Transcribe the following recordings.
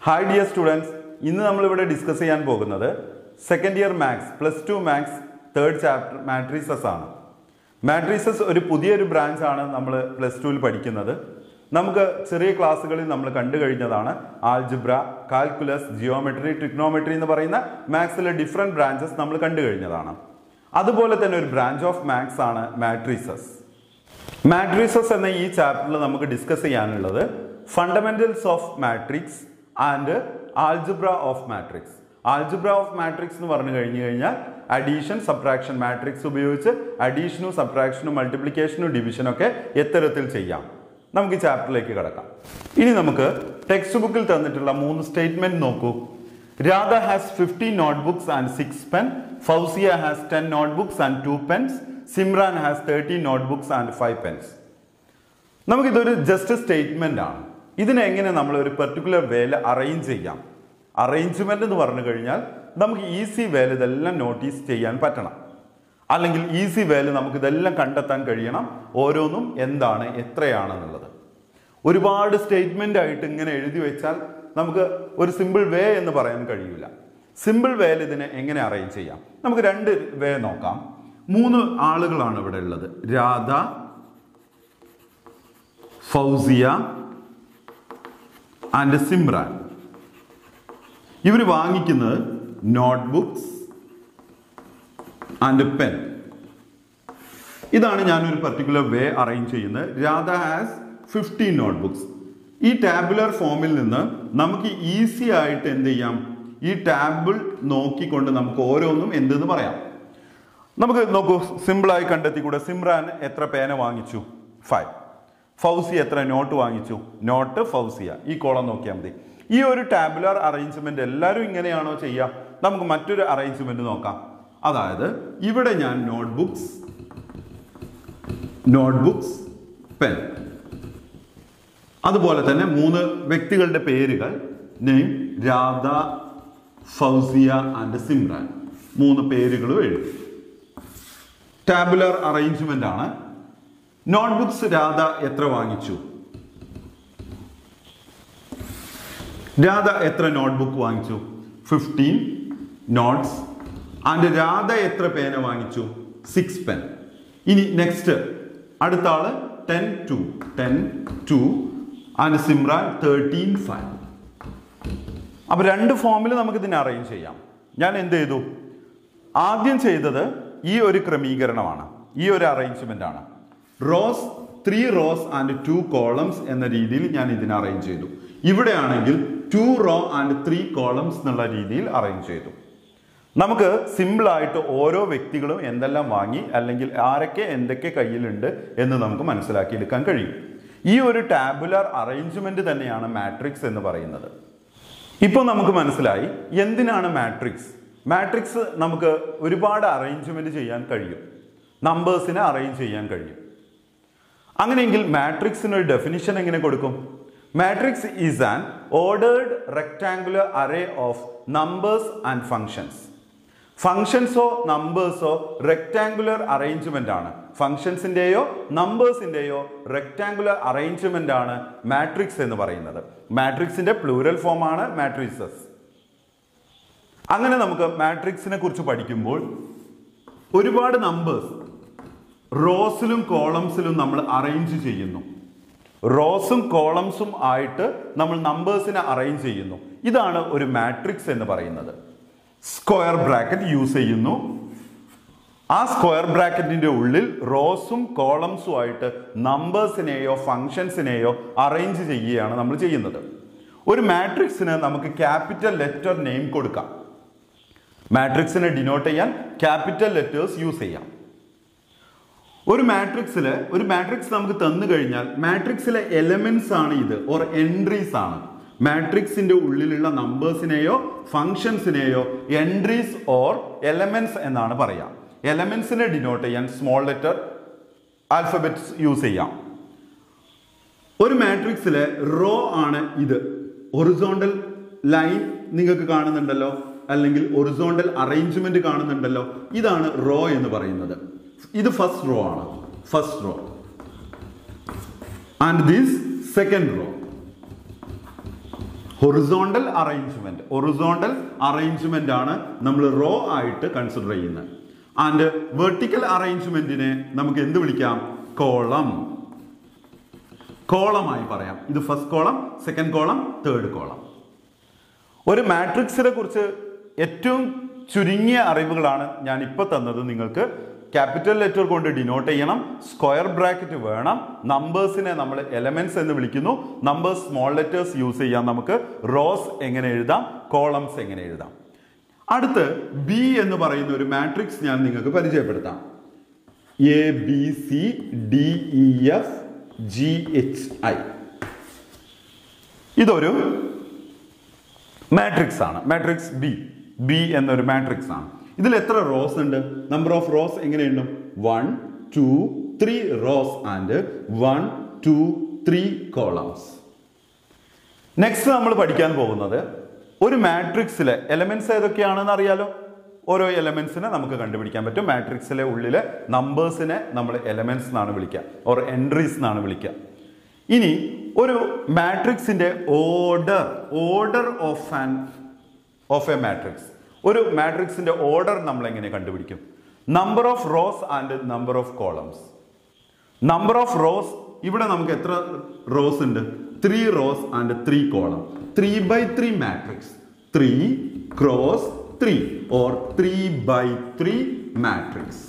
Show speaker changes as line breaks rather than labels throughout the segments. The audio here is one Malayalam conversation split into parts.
ഹായ് ഡിയർ സ്റ്റുഡൻസ് ഇന്ന് നമ്മളിവിടെ ഡിസ്കസ് ചെയ്യാൻ പോകുന്നത് second year maths plus two maths third chapter matrices ആണ് മാട്രീസസ് ഒരു പുതിയൊരു ബ്രാഞ്ച് ആണ് നമ്മൾ പ്ലസ് ടുവിൽ പഠിക്കുന്നത് നമുക്ക് ചെറിയ ക്ലാസ്സുകളിൽ നമ്മൾ കണ്ടു കഴിഞ്ഞതാണ് ആൽജിബ്ര കാൽക്കുലസ് ജിയോമെട്രി ട്രിഗ്നോമെട്രി എന്ന് പറയുന്ന മാത്സിലെ ഡിഫറെൻറ്റ് ബ്രാഞ്ചസ് നമ്മൾ കണ്ടു കഴിഞ്ഞതാണ് അതുപോലെ തന്നെ ഒരു ബ്രാഞ്ച് ഓഫ് മാത്സ് ആണ് മാട്രീസസ് മാട്രിസസ് എന്ന ഈ ചാപ്റ്ററിൽ നമുക്ക് ഡിസ്കസ് ചെയ്യാനുള്ളത് fundamentals of matrix and algebra of matrix algebra of matrix എന്ന് പറഞ്ഞു കഴിഞ്ഞു കഴിഞ്ഞാൽ അഡീഷൻ സബ്ട്രാക്ഷൻ മാട്രിക്സ് ഉപയോഗിച്ച് അഡീഷനും സബ്ട്രാക്ഷനും മൾട്ടിപ്ലിക്കേഷനും ഡിവിഷനും ഒക്കെ എത്തരത്തിൽ ചെയ്യാം നമുക്ക് ഈ ചാപ്റ്ററിലേക്ക് കിടക്കാം ഇനി നമുക്ക് ടെക്സ്റ്റ് ബുക്കിൽ തന്നിട്ടുള്ള മൂന്ന് സ്റ്റേറ്റ്മെന്റ് നോക്കൂ Radha has fifty notebooks and six pen Fousiya has ten notebooks and two pens Simran has thirty notebooks and five pens നമുക്കിതൊരു ജസ്റ്റ് സ്റ്റേറ്റ്മെന്റ് ആണ് ഇതിനെ എങ്ങനെ നമ്മൾ ഒരു പെർട്ടിക്കുലർ വേല അറേഞ്ച് ചെയ്യാം അറേഞ്ച്മെന്റ് എന്ന് പറഞ്ഞു കഴിഞ്ഞാൽ നമുക്ക് ഈസി വേല ഇതെല്ലാം നോട്ടീസ് ചെയ്യാൻ പറ്റണം അല്ലെങ്കിൽ ഈസി വേല നമുക്ക് ഇതെല്ലാം കണ്ടെത്താൻ കഴിയണം ഓരോന്നും എന്താണ് എത്രയാണെന്നുള്ളത് ഒരുപാട് സ്റ്റേറ്റ്മെന്റ് ആയിട്ട് ഇങ്ങനെ എഴുതി വെച്ചാൽ നമുക്ക് ഒരു സിമ്പിൾ വേ എന്ന് പറയാൻ കഴിയില്ല സിമ്പിൾ വേല ഇതിനെ എങ്ങനെ അറേഞ്ച് ചെയ്യാം നമുക്ക് രണ്ട് വേ നോക്കാം മൂന്ന് ആളുകളാണ് ഇവിടെ ഉള്ളത് രാധ ഫൗസിയ ആൻഡ് സിമ്രാൻ ഇവർ വാങ്ങിക്കുന്നത് നോട്ട്ബുക്സ് ആൻഡ് പെൻ ഇതാണ് ഞാനൊരു പർട്ടിക്കുലർ വേ അറേഞ്ച് ചെയ്യുന്നത് രാധ ഹാസ് ഫിഫ്റ്റീൻ നോട്ട്ബുക്സ് ഈ ടാബുലർ ഫോമിൽ നിന്ന് നമുക്ക് ഈസി ആയിട്ട് എന്ത് ചെയ്യാം ഈ ടാബിൾ നോക്കിക്കൊണ്ട് നമുക്ക് ഓരോന്നും എന്തെന്ന് പറയാം നമുക്ക് നോക്കൂ സിമ്പിളായി കണ്ടെത്തിക്കൂടെ സിമ്രാൻ എത്ര പേന വാങ്ങിച്ചു ഫൈവ് ഫൗസി എത്ര നോട്ട് വാങ്ങിച്ചു നോട്ട് ഫൗസിയ ഈ കോളം നോക്കിയാൽ മതി ഈ ഒരു ടാബുലർ അറേഞ്ച്മെന്റ് എല്ലാവരും ഇങ്ങനെയാണോ ചെയ്യുക നമുക്ക് മറ്റൊരു അറേഞ്ച്മെന്റ് നോക്കാം അതായത് ഇവിടെ ഞാൻ നോട്ട്ബുക്സ് നോട്ട്ബുക്സ് പെൻ അതുപോലെ തന്നെ മൂന്ന് വ്യക്തികളുടെ പേരുകൾ നെയിം രാധ ഫൗസിയ ആൻഡ് സിമ്രാൻ മൂന്ന് പേരുകളും എഴുതി ടാബുലർ അറേഞ്ച്മെന്റ് ആണ് നോട്ട്ബുക്സ് രാധ എത്ര വാങ്ങിച്ചു രാധ എത്ര നോട്ട്ബുക്ക് വാങ്ങിച്ചു ഫിഫ്റ്റീൻ നോട്ട്സ് ആൻഡ് രാധ എത്ര പേന വാങ്ങിച്ചു സിക്സ് പെൻ ഇനി നെക്സ്റ്റ് അടുത്ത ആള് ten two ten two and Simran thirteen five അപ്പൊ രണ്ട് ഫോമിൽ നമുക്ക് ഇതിനെ അറേഞ്ച് ചെയ്യാം ഞാൻ എന്ത് ചെയ്തു ആദ്യം ചെയ്തത് ഈ ഒരു ക്രമീകരണമാണ് ഈ ഒരു അറേഞ്ച്മെന്റ് ആണ് rows three rows and two columns എന്ന രീതിയിൽ ഞാൻ ഇതിനെ അറേഞ്ച് ചെയ്തു ഇവിടെയാണെങ്കിൽ two row and three columns എന്നുള്ള രീതിയിൽ അറേഞ്ച് ചെയ്തു നമുക്ക് സിമ്പിൾ ആയിട്ട് ഓരോ വ്യക്തികളും എന്തെല്ലാം വാങ്ങി അല്ലെങ്കിൽ ആരൊക്കെ എന്തൊക്കെ കയ്യിലുണ്ട് എന്ന് നമുക്ക് മനസ്സിലാക്കിയെടുക്കാൻ കഴിയും ഈ ഒരു ടാബുലർ അറേഞ്ച്മെന്റ് തന്നെയാണ് മാട്രിക്സ് എന്ന് പറയുന്നത് ഇപ്പോൾ നമുക്ക് മനസ്സിലായി എന്തിനാണ് മാട്രിക്സ് മാട്രിക്സ് നമുക്ക് ഒരുപാട് അറേഞ്ച്മെന്റ് ചെയ്യാൻ കഴിയും നമ്പേഴ്സിനെ അറേഞ്ച് ചെയ്യാൻ കഴിയും അങ്ങനെയെങ്കിൽ മാട്രിക്സിന് ഒരു ഡെഫിനിഷൻ എങ്ങനെ കൊടുക്കും matrix is an ordered rectangular array of numbers and functions ഫങ്ഷൻസോ നമ്പേഴ്സോ റെക്ടാങ്കുലർ അറേഞ്ച്മെന്റ് ആണ് ഫങ്ഷൻസിന്റെയോ നമ്പേഴ്സിന്റെയോ റെക്ടാങ്കുലർ അറേഞ്ച്മെന്റ് ആണ് മാട്രിക്സ് എന്ന് പറയുന്നത് മാട്രിക്സിന്റെ പ്ലൂരൽ ഫോം ആണ് മാട്രിസസ് അങ്ങനെ നമുക്ക് മാട്രിക്സിനെ കുറിച്ച് പഠിക്കുമ്പോൾ ഒരുപാട് നമ്പേഴ്സ് റോസിലും കോളംസിലും നമ്മൾ അറേഞ്ച് ചെയ്യുന്നു റോസും കോളംസും ആയിട്ട് നമ്മൾ നമ്പേഴ്സിനെ അറേഞ്ച് ചെയ്യുന്നു ഇതാണ് ഒരു മാട്രിക്സ് എന്ന് പറയുന്നത് സ്ക്വയർ ബ്രാക്കറ്റ് യൂസ് ചെയ്യുന്നു ആ സ്ക്വയർ ബ്രാക്കറ്റിന്റെ ഉള്ളിൽ റോസും കോളംസും ആയിട്ട് നമ്പേഴ്സിനെയോ ഫങ്ഷൻസിനെയോ അറേഞ്ച് ചെയ്യുകയാണ് നമ്മൾ ചെയ്യുന്നത് ഒരു മാട്രിക്സിന് നമുക്ക് ക്യാപിറ്റൽ ലെറ്റർ നെയിം കൊടുക്കാം മാട്രിക്സിനെ ഡിനോട്ട് ചെയ്യാൻ ക്യാപിറ്റൽ ലെറ്റേഴ്സ് യൂസ് ചെയ്യാം ഒരു മാട്രിക്സിൽ ഒരു മാട്രിക്സ് നമുക്ക് തന്നു കഴിഞ്ഞാൽ മാട്രിക്സിലെ എലമെന്റ്സ് ആണ് ഇത് ഓർ എൻട്രീസ് ആണ് മാട്രിക്സിന്റെ ഉള്ളിലുള്ള നമ്പേഴ്സിനെയോ ഫങ്ഷൻസിനെയോ എൻട്രീസ് ഓർ എലമെന്റ്സ് എന്നാണ് പറയാം എലമെന്റ്സിനെ ഡിനോട്ട് ചെയ്യാൻ സ്മോൾ ലെറ്റർ ആൽഫബറ്റ്സ് യൂസ് ചെയ്യാം ഒരു മാട്രിക്സിലെ റോ ആണ് ഇത് ഒറിസോണ്ടൽ ലൈൻ നിങ്ങൾക്ക് കാണുന്നുണ്ടല്ലോ അല്ലെങ്കിൽ ഒറിസോണ്ടൽ അറേഞ്ച്മെന്റ് കാണുന്നുണ്ടല്ലോ ഇതാണ് റോ എന്ന് പറയുന്നത് ഇത് ഫസ്റ്റ് റോ ആണ് first row and this second row horizontal arrangement horizontal arrangement ആണ് നമ്മൾ റോ ആയിട്ട് കൺസിഡർ ചെയ്യുന്നത് ആൻഡ് വെർട്ടിക്കൽ അറേഞ്ച്മെന്റിനെ നമുക്ക് എന്ത് വിളിക്കാം കോളം കോളമായി പറയാം ഇത് first column second column third column ഒരു മാട്രിക്സിനെ കുറിച്ച് ഏറ്റവും ചുരുങ്ങിയ അറിവുകളാണ് ഞാൻ ഇപ്പോൾ തന്നത് നിങ്ങൾക്ക് ക്യാപിറ്റൽ ലെറ്റർ കൊണ്ട് ഡിനോട്ട് ചെയ്യണം സ്ക്വയർ ബ്രാക്കറ്റ് വേണം നമ്പേഴ്സിനെ നമ്മൾ എലമെന്റ്സ് എന്ന് വിളിക്കുന്നു നമ്പേഴ്സ് സ്മോൾ ലെറ്റേഴ്സ് യൂസ് ചെയ്യാം നമുക്ക് റോസ് എങ്ങനെ എഴുതാം കോളംസ് എങ്ങനെ എഴുതാം അടുത്ത് ബി എന്ന് പറയുന്ന ഒരു മാട്രിക്സ് ഞാൻ നിങ്ങൾക്ക് പരിചയപ്പെടുത്താം A B C D E F G H I ഇതൊരു മാട്രിക്സ് ആണ് മാട്രിക്സ് ബി ബി എന്നൊരു മാട്രിക്സ് ആണ് ഇതിൽ എത്ര റോസ് ഉണ്ട് നമ്പർ ഓഫ് റോസ് എങ്ങനെയുണ്ട് one two three rows and one two three columns next നമ്മൾ പഠിക്കാൻ പോകുന്നത് ഒരു മാട്രിക്സിലെ എലമെന്റ്സ് ഏതൊക്കെയാണെന്ന് അറിയാലോ ഓരോ എലമെന്റ്സിനെ നമുക്ക് കണ്ടുപിടിക്കാൻ പറ്റും മാട്രിക്സിലെ ഉള്ളിലെ നമ്പേഴ്സിനെ നമ്മൾ എലമെന്റ്സ് എന്നാണ് വിളിക്കുക ഓർ എൻട്രീസ് എന്നാണ് വിളിക്കുക ഇനി ഒരു മാട്രിക്സിന്റെ order order of an of a matrix ഒരു മാട്രിക്സിന്റെ ഓർഡർ നമ്മൾ എങ്ങനെ കണ്ടുപിടിക്കും number of rows and number of columns number of rows ഇവിടെ നമുക്ക് എത്ര റോസ് ഉണ്ട് three rows and three column three by three matrix three cross three or three by three matrix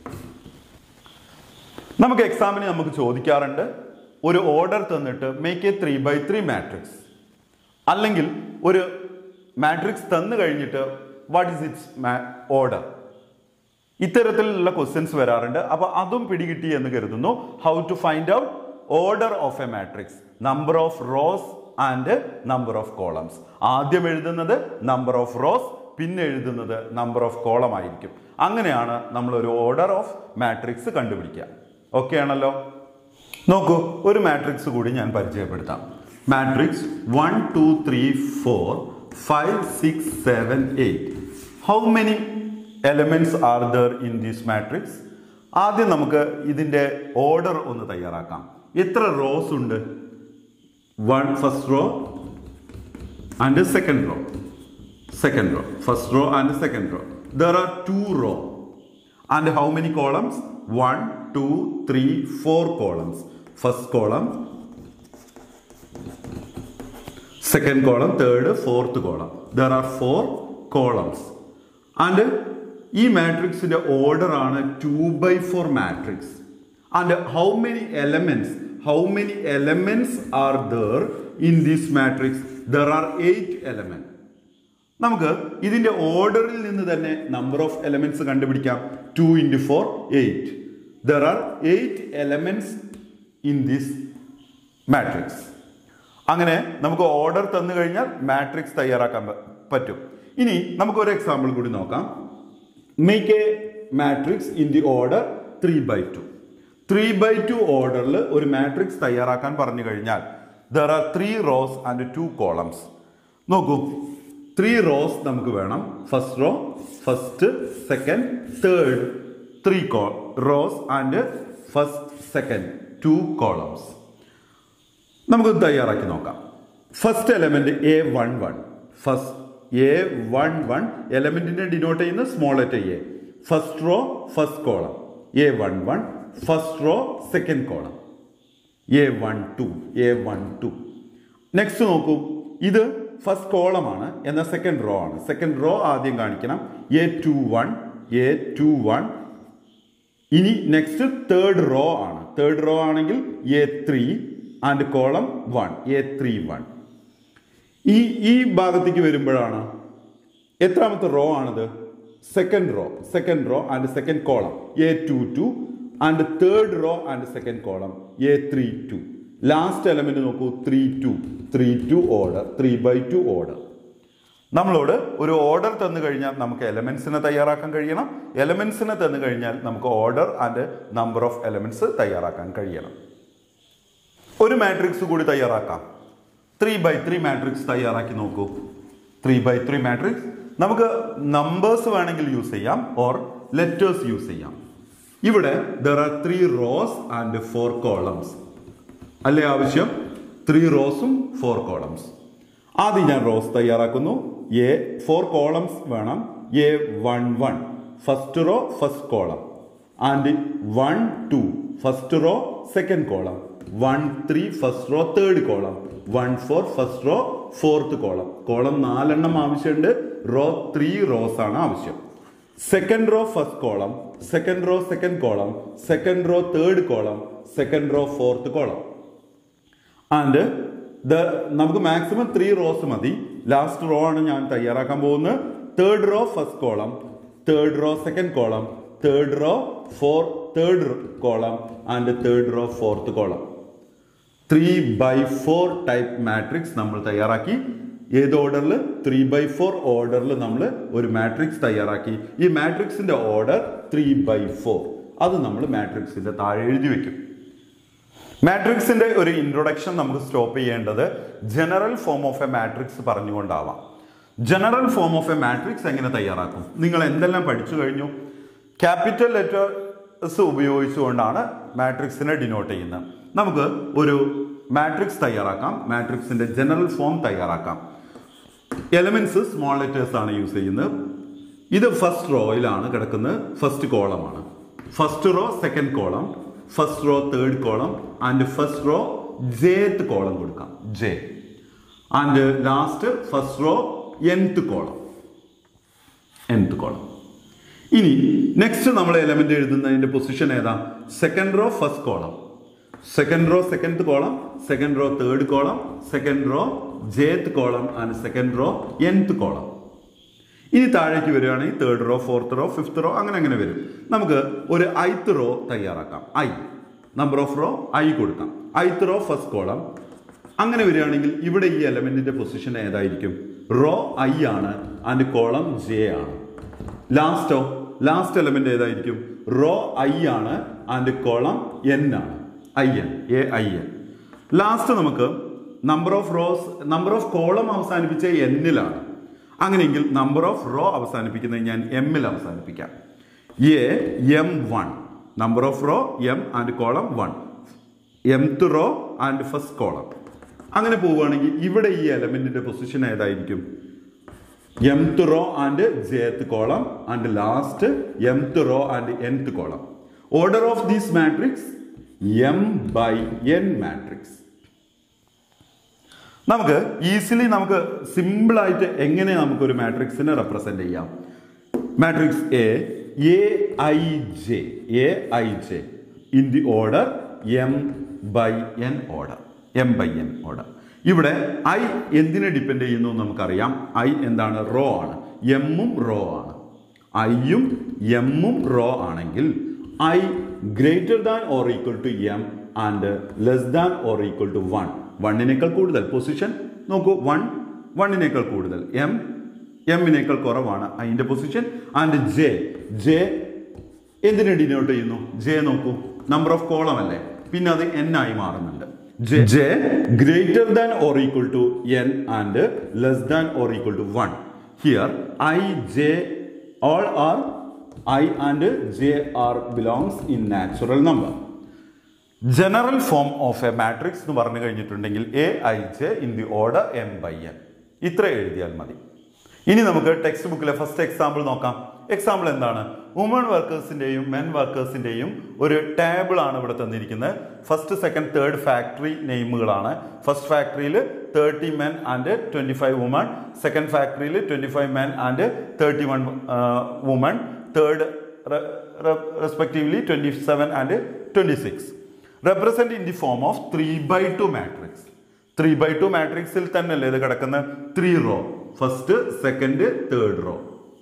നമുക്ക് എക്സാമിന് നമുക്ക് ചോദിക്കാറുണ്ട് ഒരു ഓർഡർ തന്നിട്ട് make a three by three matrix അല്ലെങ്കിൽ ഒരു മാട്രിക്സ് തന്നു കഴിഞ്ഞിട്ട് വാട്ട് ഈസ് ഇറ്റ്സ് ഓർഡർ ഇത്തരത്തിലുള്ള ക്വസ്റ്റ്യൻസ് വരാറുണ്ട് അപ്പൊ അതും പിടികിട്ടി എന്ന് കരുതുന്നു how to find out order of a matrix number of rows and number of columns ആദ്യം എഴുതുന്നത് നമ്പർ ഓഫ് റോസ് പിന്നെ എഴുതുന്നത് നമ്പർ ഓഫ് കോളം ആയിരിക്കും അങ്ങനെയാണ് നമ്മൾ ഒരു ഓർഡർ ഓഫ് മാട്രിക്സ് കണ്ടുപിടിക്കുക ഓക്കെ ആണല്ലോ നോക്കൂ ഒരു മാട്രിക്സ് കൂടി ഞാൻ പരിചയപ്പെടുത്താം matrix one two three four five six seven eight how many elements are there in this matrix ആദ്യം നമുക്ക് ഇതിന്റെ ഓർഡർ ഒന്ന് തയ്യാറാക്കാം എത്ര റോസ് ഉണ്ട് one first row and second row second row first row and second row there are two row and how many columns one two three four columns first column second column, third, fourth column. There are four columns. And ഈ മാട്രിക്സിന്റെ ഓർഡർ ആണ് two by four matrix and how many elements how many elements are there in this matrix there are eight element നമുക്ക് ഇതിന്റെ ഓർഡറിൽ നിന്ന് തന്നെ നമ്പർ ഓഫ് എലമെന്റ്സ് കണ്ടുപിടിക്കാം two into four eight there are eight elements in this matrix അങ്ങനെ നമുക്ക് ഓർഡർ തന്നു കഴിഞ്ഞാൽ മാട്രിക്സ് തയ്യാറാക്കാൻ പ- പറ്റും ഇനി നമുക്ക് ഒരു എക്സാമ്പിൾ കൂടി നോക്കാം make a matrix in the order three by two three by two ഓർഡറിൽ ഒരു മാട്രിക്സ് തയ്യാറാക്കാൻ പറഞ്ഞു കഴിഞ്ഞാൽ there are three rows and two columns നോക്കൂ ത്രീ റോസ് നമുക്ക് വേണം first row first second third three co rows and first second two columns നമുക്ക് തയ്യാറാക്കി നോക്കാം first element A one one first A one one എലമെന്റിനെ ഡിനോട്ട് ചെയ്യുന്ന small letter A first row first column A one one first row second column A one two A one two next നോക്കൂ ഇത് ഫസ്റ്റ് കോളമാണ് എന്നാൽ സെക്കൻഡ് റോ ആണ് സെക്കൻഡ് റോ ആദ്യം കാണിക്കണം A two one A two one ഇനി നെക്സ്റ്റ് തേർഡ് റോ ആണ് തേർഡ് റോ ആണെങ്കിൽ A three and column one A three one ഈ ഈ ഭാഗത്തേക്ക് വരുമ്പോഴാണ് എത്രാമത്തെ റോ ആണിത് second row second row and second column A two two and third row and second column A three two last element നോക്കൂ three two three two order three by two order നമ്മളോട് ഒരു ഓർഡർ തന്നു കഴിഞ്ഞാൽ നമുക്ക് എലമെന്റ്സിനെ തയ്യാറാക്കാൻ കഴിയണം എലമെന്റ്സിനെ തന്നു കഴിഞ്ഞാൽ നമുക്ക് order and number of elements തയ്യാറാക്കാൻ കഴിയണം ഒരു മാട്രിക്സ് കൂടി തയ്യാറാക്കാം ത്രീ ബൈ ത്രീ മാട്രിക്സ് തയ്യാറാക്കി നോക്കൂ ത്രീ ബൈ ത്രീ മാട്രിക്സ് നമുക്ക് നമ്പേഴ്സ് വേണമെങ്കിൽ യൂസ് ചെയ്യാം ഓർ ലെറ്റേഴ്സ് യൂസ് ചെയ്യാം ഇവിടെ there are three rows and four columns അല്ലേ ആവശ്യം ത്രീ റോസും ഫോർ കോളംസ് ആദ്യം ഞാൻ റോസ് തയ്യാറാക്കുന്നു എ ഫോർ കോളംസ് വേണം A one one first row first column and one two first row second column one three first row third column one four first row fourth column column നാലെണ്ണം ആവശ്യമുണ്ട് റോ ത്രീ റോസ് ആണ് ആവശ്യം second row first column second row second column second row third column second row fourth column and the നമുക്ക് മാക്സിമം ത്രീ റോസ് മതി ലാസ്റ്റ് റോ ആണ് ഞാൻ തയ്യാറാക്കാൻ പോകുന്നത് third row first column third row second column third row four third column and third row fourth column three by four type matrix നമ്മൾ തയ്യാറാക്കി ഏത് ഓർഡറിൽ ത്രീ ബൈ ഫോർ ഓർഡറിൽ നമ്മൾ ഒരു മാട്രിക്സ് തയ്യാറാക്കി ഈ മാട്രിക്സിന്റെ ഓർഡർ ത്രീ ബൈ ഫോർ അത് നമ്മൾ മാട്രിക്സിന്റെ താഴെ എഴുതി വെക്കും മാട്രിക്സിന്റെ ഒരു ഇൻട്രൊഡക്ഷൻ നമുക്ക് സ്റ്റോപ്പ് ചെയ്യേണ്ടത് general form of a matrix പറഞ്ഞുകൊണ്ടാവാം general form of a matrix എങ്ങനെ തയ്യാറാക്കും നിങ്ങൾ എന്തെല്ലാം പഠിച്ചു കഴിഞ്ഞു ക്യാപിറ്റൽ ലെറ്റേഴ്സ് ഉപയോഗിച്ചുകൊണ്ടാണ് മാട്രിക്സിനെ ഡിനോട്ട് ചെയ്യുന്നത് നമുക്ക് ഒരു മാട്രിക്സ് തയ്യാറാക്കാം മാട്രിക്സിന്റെ ജനറൽ ഫോം തയ്യാറാക്കാം എലമെന്റ്സ് സ്മോൾ ലെറ്റേഴ്സ് ആണ് യൂസ് ചെയ്യുന്നത് ഇത് ഫസ്റ്റ് റോയിലാണ് കിടക്കുന്നത് ഫസ്റ്റ് കോളമാണ് first row second column first row third column and first row jth column കൊടുക്കാം J and last first row nth column nth column ഇനി നെക്സ്റ്റ് നമ്മൾ എലമെന്റ് എഴുതുന്നതിന്റെ പൊസിഷൻ ഏതാ second row first column second row second column second row third column second row jth column and second row nth column ഇനി താഴേക്ക് വരികയാണെങ്കിൽ third row fourth row fifth row അങ്ങനെ അങ്ങനെ വരും നമുക്ക് ഒരു ഐത്ത് റോ തയ്യാറാക്കാം I number of row I കൊടുക്കാം ഐത്ത് റോ ഫസ്റ്റ് കോളം അങ്ങനെ വരികയാണെങ്കിൽ ഇവിടെ ഈ എലമെന്റിന്റെ പൊസിഷൻ ഏതായിരിക്കും റോ ഐ ആണ് ആൻഡ് കോളം ജെ ആണ് ലാസ്റ്റോ ലാസ്റ്റ് എലമെന്റ് ഏതായിരിക്കും റോ ഐ ആണ് ആൻഡ് കോളം എൻ ആണ് I N A I N last നമുക്ക് number of rows number of column അവസാനിപ്പിച്ച എന്നിലാണ് അങ്ങനെയെങ്കിൽ നമ്പർ ഓഫ് റോ അവസാനിപ്പിക്കുന്നത് ഞാൻ എമ്മിൽ അവസാനിപ്പിക്കാം A M one number of row M and column one mth row and first column അങ്ങനെ പോവുകയാണെങ്കിൽ ഇവിടെ ഈ എലമെന്റിന്റെ പൊസിഷൻ ഏതായിരിക്കും mth row and jth column and last mth row and nth column order of these matrix M by N matrix നമുക്ക് ഈസിലി നമുക്ക് സിമ്പിൾ ആയിട്ട് എങ്ങനെ നമുക്ക് ഒരു മാട്രിക്സിനെ റെപ്രസെന്റ് ചെയ്യാം matrix A A I J A I J in the order M by N order M by N order ഇവിടെ ഐ എന്തിനെ ഡിപ്പെൻഡ് ചെയ്യുന്നു എന്ന് നമുക്കറിയാം ഐ എന്താണ് റോ ആണ് എമ്മും റോ ആണ് ഐയും എമ്മും റോ ആണെങ്കിൽ I greater than or equal to M and less than or equal to one വണ്ണിനേക്കാൾ കൂടുതൽ പൊസിഷൻ നോക്കൂ വൺ വണ്ണിനേക്കാൾ കൂടുതൽ എം എമ്മിനേക്കാൾ കുറവാണ് അതിന്റെ പൊസിഷൻ ആൻഡ് ജെ ജെ എന്തിനെ ഡിനോട്ട് ചെയ്യുന്നു ജെ നോക്കൂ നമ്പർ ഓഫ് കോളം അല്ലേ പിന്നെ അത് എൻ ആയി മാറുന്നുണ്ട് J greater than or equal to N and less than or equal to one here I J all are I and J are belongs in natural number general form of a matrix എന്ന് പറഞ്ഞു കഴിഞ്ഞിട്ടുണ്ടെങ്കിൽ A I J in the order M by N ഇത്ര എഴുതിയാൽ മതി ഇനി നമുക്ക് ടെക്സ്റ്റ് ബുക്കിലെ ഫസ്റ്റ് എക്സാമ്പിൾ നോക്കാം എക്സാമ്പിൾ എന്താണ് വുമൺ വർക്കേഴ്സിന്റെയും മെൻ വർക്കേഴ്സിന്റെയും ഒരു ടേബിൾ ആണ് ഇവിടെ തന്നിരിക്കുന്നത് ഫസ്റ്റ് സെക്കൻഡ് തേർഡ് ഫാക്ടറി നെയിമുകളാണ് ഫസ്റ്റ് ഫാക്ടറിയിൽ thirty men and twenty five woman second ഫാക്ടറിയിൽ twenty five men and thirty one woman third respectively twenty seven and twenty six represent in the form of three by two matrix three by two മാട്രിക്സിൽ തന്നെയല്ലേ ഇത് കിടക്കുന്ന three row first second third row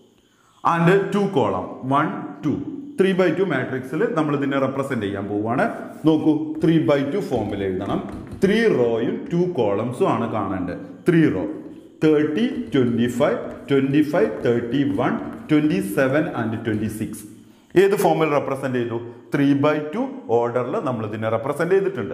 and two column one two three by two മാട്രിക്സിൽ നമ്മൾ ഇതിനെ റെപ്രസെന്റ് ചെയ്യാൻ പോവുകയാണ് നോക്കൂ ത്രീ ബൈ ടു ഫോമിൽ എഴുതണം ത്രീ റോയും ടു കോളംസും ആണ് കാണേണ്ടത് three row thirty twenty five twenty five thirty one twenty seven and twenty six ഏത് ഫോമിൽ റെപ്രസെന്റ് ചെയ്തു ത്രീ ബൈ ടു ഓർഡറിൽ നമ്മൾ ഇതിനെ റെപ്രസെന്റ് ചെയ്തിട്ടുണ്ട്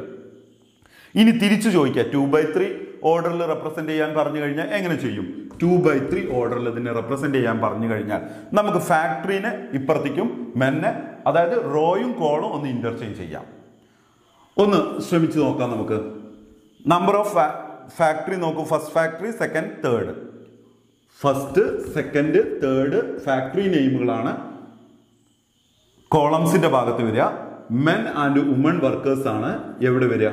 ഇനി തിരിച്ചു ചോദിക്കുക ടു ബൈ ത്രീ ഓർഡറിൽ റെപ്രസെന്റ് ചെയ്യാൻ പറഞ്ഞു കഴിഞ്ഞാൽ എങ്ങനെ ചെയ്യും ടു ബൈ ത്രീ ഓർഡറിൽ ഇതിനെ റെപ്രസെന്റ് ചെയ്യാൻ പറഞ്ഞു കഴിഞ്ഞാൽ നമുക്ക് ഫാക്ടറിനെ ഇപ്പുറത്തേക്കും മെന്നെ അതായത് റോയും കോളും ഒന്ന് ഇന്റർചേഞ്ച് ചെയ്യാം ഒന്ന് ശ്രമിച്ചു നോക്കാം നമുക്ക് നമ്പർ ഓഫ് ഫാക്ടറി നോക്കൂ first factory second third first second third factory നെയിമുകളാണ് കോളംസിന്റെ ഭാഗത്ത് വരിക മെൻ ആൻഡ് വുമൺ വർക്കേഴ്സ് ആണ് എവിടെ വരിക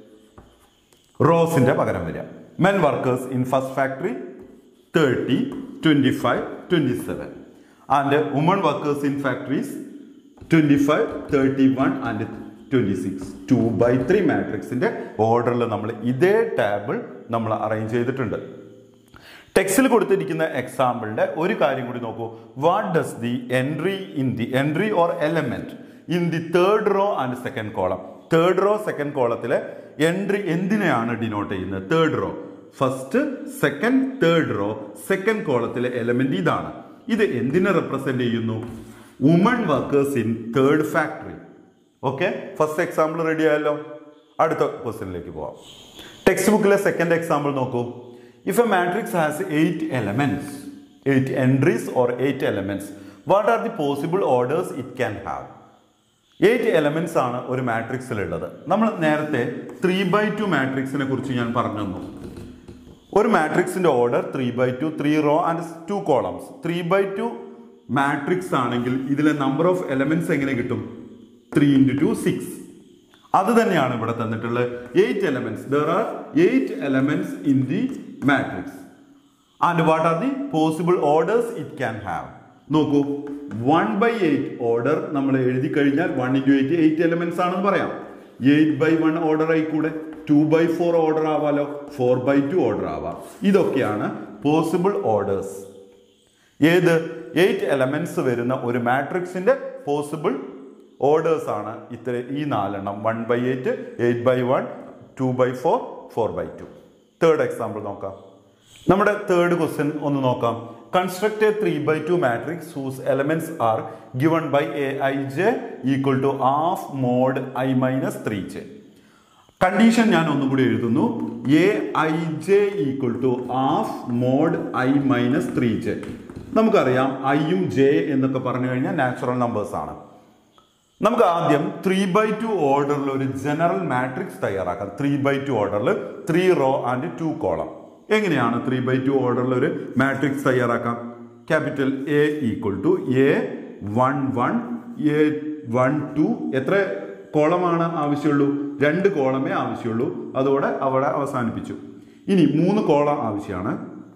റോസിന്റെ പകരം വരിക men workers in first factory thirty twenty five twenty seven and woman workers in factories twenty five thirty one and twenty six two by three മാട്രിക്സിന്റെ ഓർഡറിൽ നമ്മൾ ഇതേ ടേബിൾ നമ്മൾ അറേഞ്ച് ചെയ്തിട്ടുണ്ട് ടെക്സ്റ്റിൽ കൊടുത്തിരിക്കുന്ന എക്സാമ്പിളിന്റെ ഒരു കാര്യം കൂടി നോക്കൂ what does the entry in the entry or element in the third row and second column third row second കോളത്തിലെ എൻട്രി എന്തിനെയാണ് ഡിനോട്ട് ചെയ്യുന്നത് third row first second third row second കോളത്തിലെ എലമെന്റ് ഇതാണ് ഇത് എന്തിനെ റെപ്രസെന്റ് ചെയ്യുന്നു woman workers in third factory okay first example ready ആയല്ലോ അടുത്ത ക്വസ്റ്റ്യനിലേക്ക് പോവാം ടെക്സ്റ്റ് ബുക്കിലെ സെക്കൻഡ് എക്സാമ്പിൾ നോക്കൂ if a matrix has eight elements eight entries or eight elements what are the possible orders it can have eight elements ആണ് ഒരു മാട്രിക്സിലുള്ളത് നമ്മൾ നേരത്തെ ത്രീ ബൈ ടു മാട്രിക്സിനെ കുറിച്ച് ഞാൻ പറഞ്ഞു തന്നു ഒരു മാട്രിക്സിന്റെ order three by two three row and two columns three by two matrix ആണെങ്കിൽ ഇതിലെ നമ്പർ ഓഫ് എലമെന്റ്സ് എങ്ങനെ കിട്ടും ത്രീ ഇൻറ്റു ടു സിക്സ് അത് തന്നെയാണ് ഇവിടെ തന്നിട്ടുള്ളത് eight elements there are eight elements in the matrix and what are the possible orders it can have നോക്കൂ വൺ ബൈ എയ്റ്റ് ഓർഡർ നമ്മൾ എഴുതി കഴിഞ്ഞാൽ one into eight eight elements ആണെന്ന് പറയാം എയ്റ്റ് ബൈ വൺ ഓർഡർ ആയിക്കൂടെ ടു ബൈ ഫോർ ഓർഡർ ആവാലോ ഫോർ ബൈ ടു ഓർഡർ ആവാം ഇതൊക്കെയാണ് പോസിബിൾ ഓർഡേഴ്സ് ഏത് എയ്റ്റ് എലമെന്റ്സ് വരുന്ന ഒരു മാട്രിക്സിന്റെ പോസിബിൾ ഓർഡേഴ്സ് ആണ് ഇത്ര ഈ നാലെണ്ണം one by eight eight by one two by four four by two third example നോക്കാം നമ്മുടെ തേർഡ് ക്വസ്റ്റ്യൻ ഒന്ന് നോക്കാം construct a three by two matrix whose elements are given by A I J equal to half mod I minus three J condition ഞാൻ ഒന്നും കൂടി എഴുതുന്നു A I J equal to half mod I minus three J നമുക്കറിയാം ഐയും ജെ എന്നൊക്കെ പറഞ്ഞു കഴിഞ്ഞാൽ നാച്ചുറൽ നമ്പേഴ്സ് ആണ് നമുക്ക് ആദ്യം ത്രീ ബൈ ടു ഓർഡറിൽ ഒരു ജനറൽ മാട്രിക്സ് തയ്യാറാക്കാം ത്രീ ബൈ ടു ഓർഡറിൽ three row and two column എങ്ങനെയാണ് ത്രീ ബൈ ടു ഓർഡറിൽ ഒരു മാട്രിക്സ് തയ്യാറാക്കാം capital A equal to A one one A one two എത്ര കോളമാണ് ആവശ്യമുള്ളൂ രണ്ട് കോളമേ ആവശ്യമുള്ളൂ അതോടെ അവിടെ അവസാനിപ്പിച്ചു ഇനി മൂന്ന് കോളം ആവശ്യമാണ്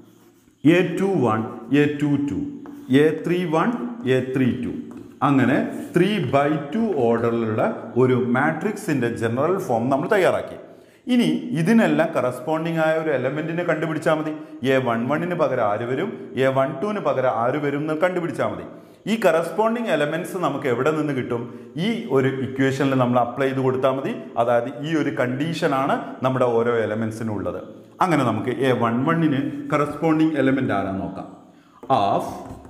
A two one A two two A three one A three two അങ്ങനെ ത്രീ ബൈ ടു ഓർഡറിലുള്ള ഒരു മാട്രിക്സിന്റെ ജനറൽ ഫോം നമ്മൾ തയ്യാറാക്കി ഇനി ഇതിനെല്ലാം കറസ്പോണ്ടിങ് ആയ ഒരു എലമെന്റിനെ കണ്ടുപിടിച്ചാൽ മതി എ വൺ വണ്ണിന് പകരം ആര് വരും എ വൺ ടുവിന് പകരം ആര് വരും എന്ന് കണ്ടുപിടിച്ചാൽ മതി ഈ കറസ്പോണ്ടിങ് എലമെന്റ്സ് നമുക്ക് എവിടെ നിന്ന് കിട്ടും ഈ ഒരു ഇക്വേഷനിൽ നമ്മൾ അപ്ലൈ ചെയ്ത് കൊടുത്താൽ മതി അതായത് ഈ ഒരു കണ്ടീഷനാണ് നമ്മുടെ ഓരോ എലമെന്റ്സിനും ഉള്ളത് അങ്ങനെ നമുക്ക് എ വൺ വണ്ണിന് കറസ്പോണ്ടിങ് എലമെന്റ് ആരാന്ന് നോക്കാം of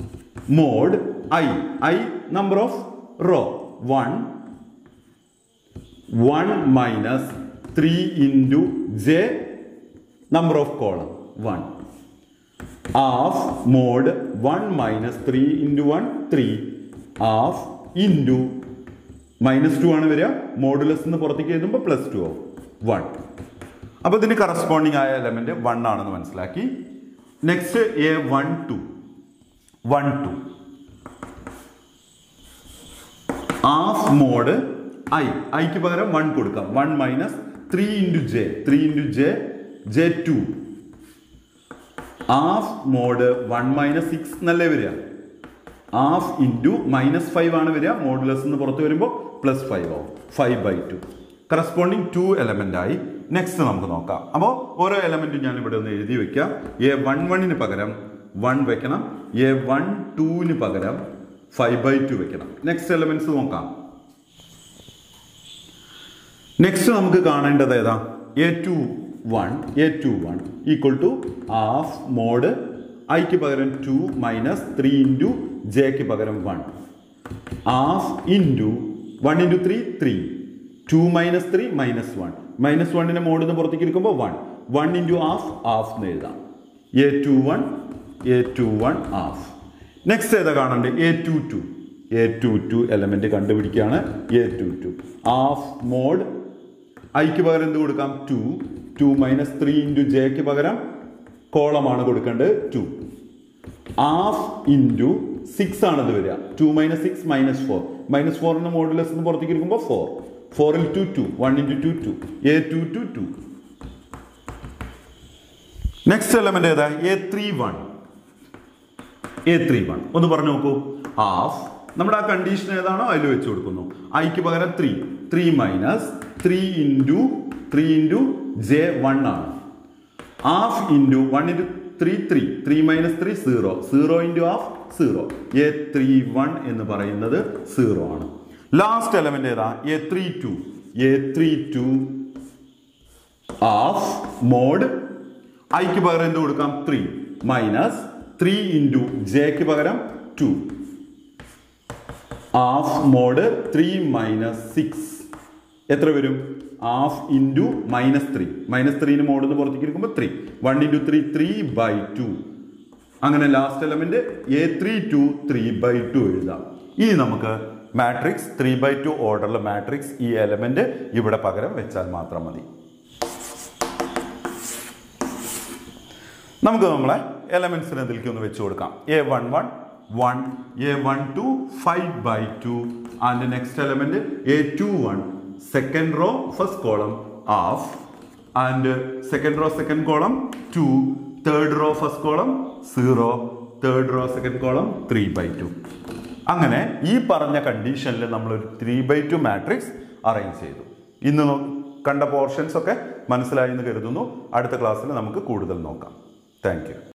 mod I I number of row one one minus three into J number of column one half mod one minus three into one three half into minus two ആണ് വരിക മോഡുലസ് എന്ന് പുറത്തേക്ക് എഴുതുമ്പോൾ പ്ലസ് ടു ആവും വൺ അപ്പോൾ ഇതിന് കറസ്പോണ്ടിങ് ആയ എലമെന്റ് വൺ ആണെന്ന് മനസ്സിലാക്കി next A one two one two half mod I ഐക്ക് പകരം വൺ കൊടുക്കാം one minus three into J three into J J two half mod one minus six എന്നല്ലേ വരിക ഹാഫ് ഇൻറ്റു മൈനസ് ഫൈവ് ആണ് വരിക മോഡുലസ് എന്ന് പുറത്ത് വരുമ്പോൾ പ്ലസ് ഫൈവ് ആവും five by two corresponding two element ആയി നെക്സ്റ്റ് നമുക്ക് നോക്കാം അപ്പോൾ ഓരോ എലമെന്റും ഞാൻ ഇവിടെ ഒന്ന് എഴുതി വെക്കാം എ വൺ വണ്ണിന് പകരം വൺ വെക്കണം എ വൺ ടൂവിന് പകരം ഫൈവ് ബൈ ടു വെക്കണം നെക്സ്റ്റ് എലമെന്റ്സ് നോക്കാം നെക്സ്റ്റ് നമുക്ക് കാണേണ്ടത് ഏതാ A two one A two one equal to half mod ഐക്ക് പകരം ടു മൈനസ് ത്രീ ഇൻറ്റു ജെക്ക് പകരം one half into one into three three two minus three minus one minus വണ്ണിനെ മോഡിൽ നിന്ന് പുറത്തേക്ക് എടുക്കുമ്പോൾ one one into half half എന്ന് എഴുതാം A two one A two one half next ഏതാ കാണണ്ടേ A two two A two two element കണ്ടുപിടിക്കുകയാണ് A two two half mod ഐക്ക് പകരം എന്ത് കൊടുക്കാം two two minus three into ജെക്ക് പകരം കോളമാണ് കൊടുക്കേണ്ടത് ടു ഹാഫ് ഇൻറ്റു സിക്സ് ആണത് വരിക two minus six minus four minus ഫോറിന് മോഡുലസ് എന്ന് പുറത്തേക്ക് എടുക്കുമ്പോൾ ഫോർ ഫോറിൽ two two one into two two A two two two next element ഏതാ A three one A three one ഒന്ന് പറഞ്ഞു നോക്കൂ ഹാഫ് നമ്മുടെ ആ കണ്ടീഷൻ ഏതാണോ അതിൽ വെച്ച് കൊടുക്കുന്നു ഐക്ക് പകരം three three minus three into three into J one ആണ് half into one into three three three minus three zero zero into half zero A three one എന്ന് പറയുന്നത് സീറോ ആണ് ലാസ്റ്റ് എലമെന്റ് ഏതാ A three two A three two half mod ഐക്ക് പകരം എന്ത് കൊടുക്കാം ത്രീ മൈനസ് ത്രീ ഇൻറ്റു ജെക്ക് പകരം two half mod three minus six എത്ര വരും half into minus three minus ത്രീന് mode എന്ന് പുറത്തേക്ക് എടുക്കുമ്പോൾ three one into three three by two അങ്ങനെ last element A three two three by two എഴുതാം ഇനി നമുക്ക് മാട്രിക്സ് ത്രീ ബൈ ടു ഓർഡറിലെ മാട്രിക്സ് ഈ എലമെന്റ് ഇവിടെ പകരം വെച്ചാൽ മാത്രം മതി നമുക്ക് നമ്മളെ എലമെന്റ്സിനെ ഇതിലേക്ക് ഒന്ന് വെച്ച് കൊടുക്കാം A one one one A one two five by two and next element A two one second row first column half and second row second column two third row first column zero third row second column three by two അങ്ങനെ ഈ പറഞ്ഞ കണ്ടീഷനിൽ നമ്മൾ ഒരു three by two matrix arrange ചെയ്തു ഇന്ന് നോ- കണ്ട പോർഷൻസ് ഒക്കെ മനസ്സിലായി എന്ന് കരുതുന്നു അടുത്ത ക്ലാസ്സിൽ നമുക്ക് കൂടുതൽ നോക്കാം താങ്ക് യു